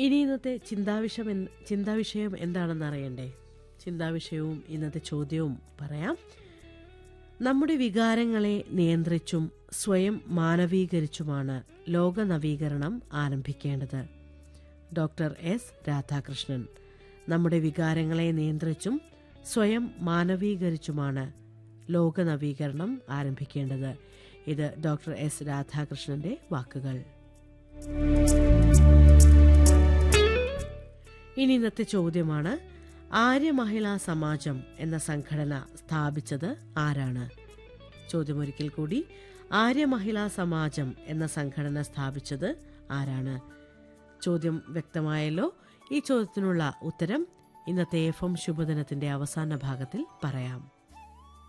ഇനി ഇന്നത്തെ ചിന്താവിഷയം എന്ത് ചിന്താവിഷയം എന്താണെന്ന് അറിയണ്ടേ ചിന്താവിഷയവും ഇന്നത്തെ ചോദ്യവും പറയാം നമ്മുടെ വികാരങ്ങളെ നിയന്ത്രിച്ചും സ്വയം മാനവീകരിച്ചുമാണ് ലോക നവീകരണം ആരംഭിക്കേണ്ടത് ഡോക്ടർ എസ് രാധാകൃഷ്ണൻ നമ്മുടെ വികാരങ്ങളെ നിയന്ത്രിച്ചും സ്വയം മാനവീകരിച്ചുമാണ് ലോക നവീകരണം ആരംഭിക്കേണ്ടത് ഇത് ഡോക്ടർ എസ് രാധാകൃഷ്ണന്റെ വാക്കുകൾ ഇനി ഇന്നത്തെ ചോദ്യമാണ് ആര്യ മഹിളാ സമാജം എന്ന സംഘടന സ്ഥാപിച്ചത് ആരാണ് ചോദ്യം ഒരിക്കൽ കൂടി ആര്യ മഹിളാ സമാജം എന്ന സംഘടന സ്ഥാപിച്ചത് ആരാണ് ചോദ്യം വ്യക്തമായല്ലോ ഈ ചോദ്യത്തിനുള്ള ഉത്തരം ഇന്നത്തെ എഫ് എം ശുഭദിനത്തിന്റെ അവസാന ഭാഗത്തിൽ പറയാം